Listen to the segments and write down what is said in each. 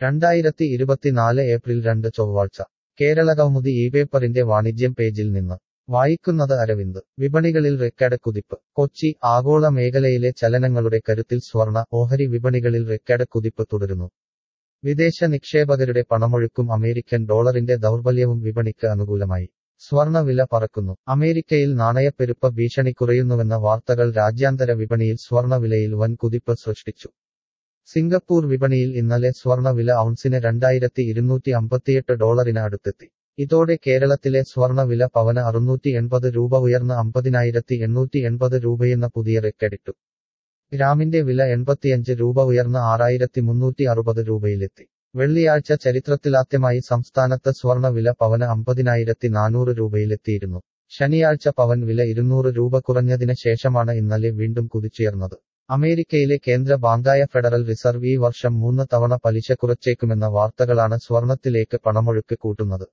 രണ്ടായിരത്തി ഇരുപത്തിനാല് ഏപ്രിൽ രണ്ട് ചൊവ്വാഴ്ച കേരളകൗമുദി ഈ പേപ്പറിന്റെ വാണിജ്യം പേജിൽ നിന്ന് വായിക്കുന്നത് അരവിന്ദ് വിപണികളിൽ റെക്കോർഡ് കുതിപ്പ് കൊച്ചി ആഗോള മേഖലയിലെ ചലനങ്ങളുടെ കരുത്തിൽ സ്വർണ ഓഹരി വിപണികളിൽ റെക്കോർഡ് കുതിപ്പ് തുടരുന്നു വിദേശ നിക്ഷേപകരുടെ പണമൊഴുക്കും അമേരിക്കൻ ഡോളറിന്റെ ദൗർബല്യവും വിപണിക്ക് അനുകൂലമായി സ്വർണ വില പറക്കുന്നു അമേരിക്കയിൽ നാണയപ്പെരുപ്പ ഭീഷണി കുറയുന്നുവെന്ന വാർത്തകൾ രാജ്യാന്തര വിപണിയിൽ സ്വർണ വിലയിൽ വൻ കുതിപ്പ് സൃഷ്ടിച്ചു സിംഗപ്പൂർ വിപണിയിൽ ഇന്നലെ സ്വർണ വില ഔൺസിന് രണ്ടായിരത്തി ഇരുന്നൂറ്റി അമ്പത്തിയെട്ട് ഡോളറിന് അടുത്തെത്തി ഇതോടെ കേരളത്തിലെ സ്വർണ വില പവന് അറുന്നൂറ്റി എൺപത് രൂപ ഉയർന്ന് അമ്പതിനായിരത്തി എണ്ണൂറ്റി എൺപത് രൂപയെന്ന പുതിയ റെക്കഡിട്ടു ഗ്രാമിന്റെ വില എൺപത്തിയഞ്ച് രൂപ ഉയർന്ന് ആറായിരത്തി മുന്നൂറ്റി അറുപത് രൂപയിലെത്തി വെള്ളിയാഴ്ച ചരിത്രത്തിലാദ്യമായി സംസ്ഥാനത്ത് സ്വർണ വില പവന് അമ്പതിനായിരത്തി നാനൂറ് രൂപയിലെത്തിയിരുന്നു ശനിയാഴ്ച പവൻ വില ഇരുന്നൂറ് രൂപ കുറഞ്ഞതിന് ശേഷമാണ് ഇന്നലെ വീണ്ടും കുതിച്ചുയർന്നത് അമേരിക്കയിലെ കേന്ദ്ര ബാങ്കായ ഫെഡറൽ റിസർവ് ഈ വർഷം മൂന്ന് തവണ പലിശ കുറച്ചേക്കുമെന്ന വാർത്തകളാണ് സ്വർണത്തിലേക്ക് പണമൊഴുക്ക് കൂട്ടുന്നത്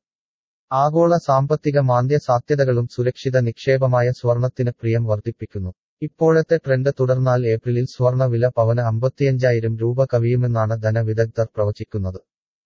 ആഗോള സാമ്പത്തിക മാന്ദ്യ സാധ്യതകളും സുരക്ഷിത നിക്ഷേപമായ സ്വർണത്തിന് പ്രിയം വർദ്ധിപ്പിക്കുന്നു ഇപ്പോഴത്തെ ട്രെൻഡ് തുടർന്നാൽ ഏപ്രിലിൽ സ്വർണ വില പവന് അമ്പത്തിയഞ്ചായിരം രൂപ കവിയുമെന്നാണ് ധനവിദഗ്ധർ പ്രവചിക്കുന്നത്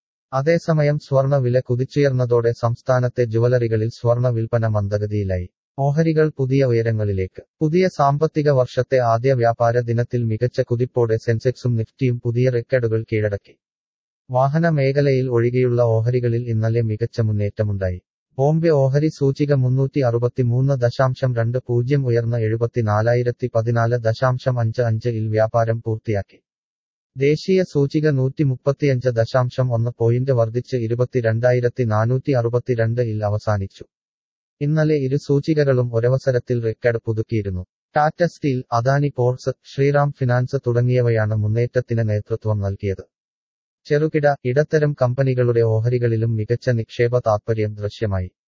അതേസമയം സ്വർണ വില കുതിച്ചുയർന്നതോടെ സംസ്ഥാനത്തെ ജുവലറികളിൽ സ്വർണ വിൽപ്പന മന്ദഗതിയിലായി ഓഹരികൾ പുതിയ ഉയരങ്ങളിലേക്ക് പുതിയ സാമ്പത്തിക വർഷത്തെ ആദ്യ വ്യാപാര ദിനത്തിൽ മികച്ച കുതിപ്പോടെ സെൻസെക്സും നിഫ്റ്റിയും പുതിയ റെക്കോർഡുകൾ കീഴടക്കി വാഹന മേഖലയിൽ ഒഴികെയുള്ള ഓഹരികളിൽ ഇന്നലെ മികച്ച മുന്നേറ്റമുണ്ടായി ബോംബെ ഓഹരി സൂചിക മുന്നൂറ്റി അറുപത്തിമൂന്ന് ദശാംശം രണ്ട് പൂജ്യം ഉയർന്ന എഴുപത്തിനാലായിരത്തി പതിനാല് ദശാംശം അഞ്ച് അഞ്ച് ഇൽ വ്യാപാരം പൂർത്തിയാക്കി ദേശീയ സൂചിക നൂറ്റി മുപ്പത്തിയഞ്ച് ദശാംശം ഒന്ന് പോയിന്റ് വർദ്ധിച്ച് ഇരുപത്തിരണ്ടായിരത്തി നാനൂറ്റി അറുപത്തിരണ്ട് ഇൽ അവസാനിച്ചു ഇന്നലെ ഇരു സൂചികകളും ഒരവസരത്തിൽ റെക്കോർഡ് പുതുക്കിയിരുന്നു Tata steel Adani ports Shriram finance തുടങ്ങിയവയാണ് മുന്നേറ്റത്തിന് നേതൃത്വം നൽകിയത് ചെറുകിട ഇടത്തരം കമ്പനികളുടെ ഓഹരികളിലും മികച്ച നിക്ഷേപ താത്പര്യം ദൃശ്യമായി